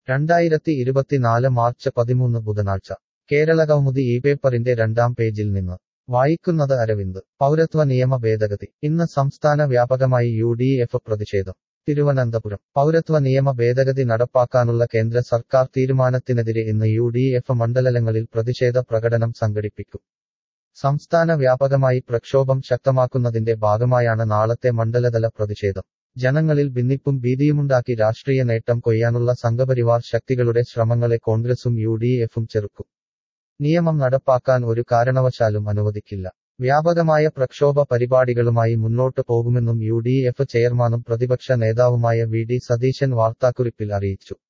രണ്ടായിരത്തി ഇരുപത്തിനാല് മാർച്ച് പതിമൂന്ന് ബുധനാഴ്ച കേരള കൗമുദി ഈ പേപ്പറിന്റെ രണ്ടാം പേജിൽ നിന്ന് വായിക്കുന്നത് അരവിന്ദ് പൗരത്വ നിയമ ഭേദഗതി ഇന്ന് സംസ്ഥാന വ്യാപകമായി യു ഡി എഫ് പ്രതിഷേധം തിരുവനന്തപുരം പൗരത്വ നിയമ ഭേദഗതി നടപ്പാക്കാനുള്ള കേന്ദ്ര സർക്കാർ തീരുമാനത്തിനെതിരെ ഇന്ന് യു ഡി എഫ് മണ്ഡലങ്ങളിൽ പ്രതിഷേധ പ്രകടനം സംഘടിപ്പിക്കും സംസ്ഥാന വ്യാപകമായി പ്രക്ഷോഭം ശക്തമാക്കുന്നതിന്റെ ഭാഗമായാണ് നാളത്തെ മണ്ഡലതല പ്രതിഷേധം ജനങ്ങളിൽ ഭിന്നിപ്പും ഭീതിയുമുണ്ടാക്കി രാഷ്ട്രീയ നേട്ടം കൊയ്യാനുള്ള സംഘപരിവാർ ശക്തികളുടെ ശ്രമങ്ങളെ കോൺഗ്രസും യു ഡി എഫും ചെറുക്കും നിയമം നടപ്പാക്കാൻ ഒരു കാരണവശാലും അനുവദിക്കില്ല വ്യാപകമായ പ്രക്ഷോഭ പരിപാടികളുമായി മുന്നോട്ട് പോകുമെന്നും യു ഡി എഫ് ചെയർമാനും പ്രതിപക്ഷ നേതാവുമായ വി ഡി സതീശൻ വാർത്താക്കുറിപ്പിൽ അറിയിച്ചു